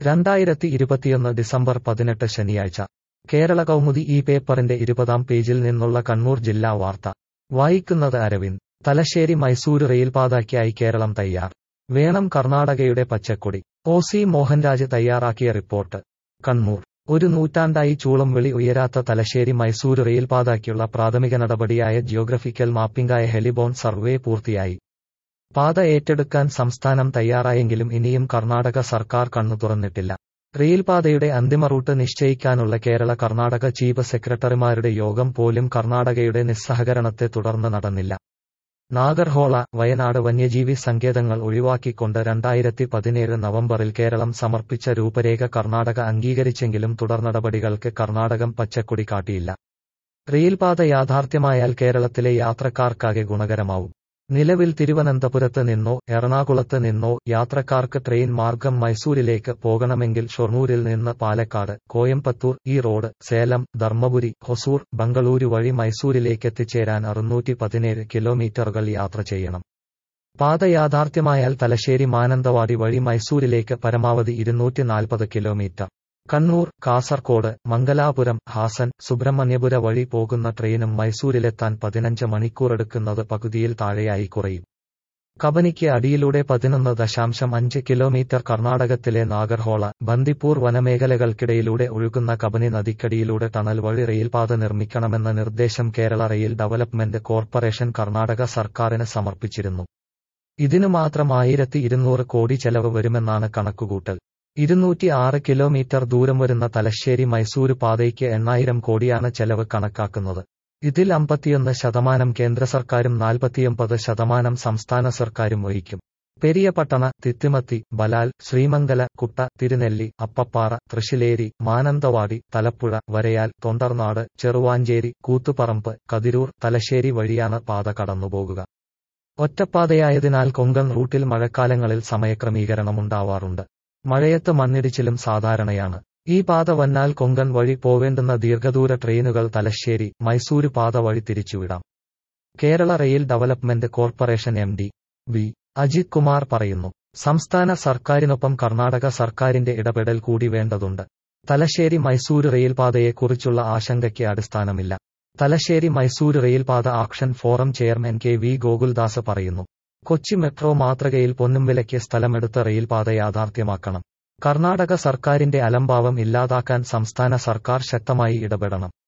രണ്ടായിരത്തി ഇരുപത്തിയൊന്ന് ഡിസംബർ പതിനെട്ട് ശനിയാഴ്ച കേരള കൗമുദി ഈ പേപ്പറിന്റെ ഇരുപതാം പേജിൽ നിന്നുള്ള കണ്ണൂർ ജില്ലാ വാർത്ത വായിക്കുന്നത് അരവിന്ദ് തലശ്ശേരി മൈസൂര് റെയിൽപാതയ്ക്കായി കേരളം തയ്യാർ വേണം കർണാടകയുടെ പച്ചക്കൊടി ഒ സി മോഹൻരാജ് തയ്യാറാക്കിയ റിപ്പോർട്ട് കണ്ണൂർ ഒരു നൂറ്റാണ്ടായി ചൂളം വിളി ഉയരാത്ത തലശ്ശേരി മൈസൂര് റെയിൽപാതയ്ക്കുള്ള പ്രാഥമിക നടപടിയായ ജിയോഗ്രഫിക്കൽ മാപ്പിംഗായ ഹെലിബോൺ സർവേ പൂർത്തിയായി പാത ഏറ്റെടുക്കാൻ സംസ്ഥാനം തയ്യാറായെങ്കിലും ഇനിയും കർണാടക സർക്കാർ കണ്ണു തുറന്നിട്ടില്ല റെയിൽപാതയുടെ അന്തിമ റൂട്ട് നിശ്ചയിക്കാനുള്ള കേരള കർണാടക ചീഫ് സെക്രട്ടറിമാരുടെ യോഗം പോലും കർണാടകയുടെ നിസ്സഹകരണത്തെ തുടർന്ന് നടന്നില്ല നാഗർഹോള വയനാട് വന്യജീവി സങ്കേതങ്ങൾ ഒഴിവാക്കിക്കൊണ്ട് രണ്ടായിരത്തി പതിനേഴ് നവംബറിൽ കേരളം സമർപ്പിച്ച രൂപരേഖ കർണാടക അംഗീകരിച്ചെങ്കിലും തുടർനടപടികൾക്ക് കർണാടകം പച്ചക്കൊടി കാട്ടിയില്ല റെയിൽപാത യാഥാർത്ഥ്യമായാൽ കേരളത്തിലെ യാത്രക്കാർക്കാകെ ഗുണകരമാവും നിലവിൽ തിരുവനന്തപുരത്ത് നിന്നോ എറണാകുളത്ത് നിന്നോ യാത്രക്കാർക്ക് ട്രെയിൻ മാർഗം മൈസൂരിലേക്ക് പോകണമെങ്കിൽ ഷൊർണൂരിൽ നിന്ന് പാലക്കാട് കോയമ്പത്തൂർ ഈറോഡ് സേലം ധർമ്മപുരി ഹൊസൂർ ബംഗളൂരു വഴി മൈസൂരിലേക്ക് എത്തിച്ചേരാൻ അറുന്നൂറ്റി പതിനേഴ് കിലോമീറ്ററുകൾ യാത്ര ചെയ്യണം പാത യാഥാർത്ഥ്യമായാൽ തലശ്ശേരി മാനന്തവാടി വഴി മൈസൂരിലേക്ക് പരമാവധി ഇരുന്നൂറ്റി നാൽപ്പത് കിലോമീറ്റർ കണ്ണൂർ കാസർകോട് മംഗലാപുരം ഹാസൻ സുബ്രഹ്മണ്യപുര വഴി പോകുന്ന ട്രെയിനും മൈസൂരിലെത്താൻ പതിനഞ്ച് മണിക്കൂറെടുക്കുന്നത് പകുതിയിൽ താഴെയായി കുറയും കബനിക്ക് അടിയിലൂടെ പതിനൊന്ന് ദശാംശം അഞ്ച് കിലോമീറ്റർ കർണാടകത്തിലെ നാഗർഹോള ബന്ദിപ്പൂർ വനമേഖലകൾക്കിടയിലൂടെ ഒഴുകുന്ന കബനി നദിക്കടിയിലൂടെ ടണൽ വഴി റെയിൽപാത നിർമ്മിക്കണമെന്ന നിർദ്ദേശം Kerala rail development corporation Karnataka സർക്കാരിന് സമർപ്പിച്ചിരുന്നു ഇതിനു മാത്രം ആയിരത്തി ഇരുന്നൂറ് കോടി ചെലവ് വരുമെന്നാണ് കണക്കുകൂട്ടൽ ഇരുന്നൂറ്റി ആറ് കിലോമീറ്റർ ദൂരം വരുന്ന തലശ്ശേരി മൈസൂര് പാതയ്ക്ക് എണ്ണായിരം കോടിയാണ് ചെലവ് കണക്കാക്കുന്നത് ഇതിൽ അമ്പത്തിയൊന്ന് ശതമാനം കേന്ദ്ര സർക്കാരും നാൽപ്പത്തിയൊമ്പത് ശതമാനം സംസ്ഥാന സർക്കാരും വഹിക്കും പെരിയപട്ടണ തിത്തിമത്തി ബലാൽ ശ്രീമംഗല കുട്ട തിരുനെല്ലി അപ്പപ്പാറ തൃശ്ശിലേരി മാനന്തവാടി തലപ്പുഴ വരയാൽ തൊണ്ടർനാട് ചെറുവാഞ്ചേരി കൂത്തുപറമ്പ് കതിരൂർ തലശ്ശേരി വഴിയാണ് പാത കടന്നുപോകുക ഒറ്റപ്പാതയായതിനാൽ കൊങ്കൺ റൂട്ടിൽ മഴക്കാലങ്ങളിൽ സമയക്രമീകരണമുണ്ടാവാറുണ്ട് മഴയത്ത് മണ്ണിടിച്ചിലും സാധാരണയാണ് ഈ പാത വന്നാൽ കൊങ്കൺ വഴി പോവേണ്ടുന്ന ദീർഘദൂര ട്രെയിനുകൾ തലശ്ശേരി മൈസൂര് പാത വഴി തിരിച്ചുവിടാം Kerala rail development corporation M D V Ajith Kumar പറയുന്നു സംസ്ഥാന സർക്കാരിനൊപ്പം കർണാടക സർക്കാരിന്റെ ഇടപെടൽ കൂടി വേണ്ടതുണ്ട് തലശ്ശേരി മൈസൂര് റെയിൽപാതയെക്കുറിച്ചുള്ള ആശങ്കയ്ക്ക് അടിസ്ഥാനമില്ല തലശ്ശേരി മൈസൂര് റെയിൽപാത action forum chairman K V Gokuldas പറയുന്നു കൊച്ചി മെട്രോ മാതൃകയിൽ പൊന്നുംവിലയ്ക്ക് സ്ഥലമെടുത്ത റെയിൽപാത യാഥാർത്ഥ്യമാക്കണം കർണാടക സർക്കാരിന്റെ അലംഭാവം ഇല്ലാതാക്കാൻ സംസ്ഥാന സർക്കാർ ശക്തമായി ഇടപെടണം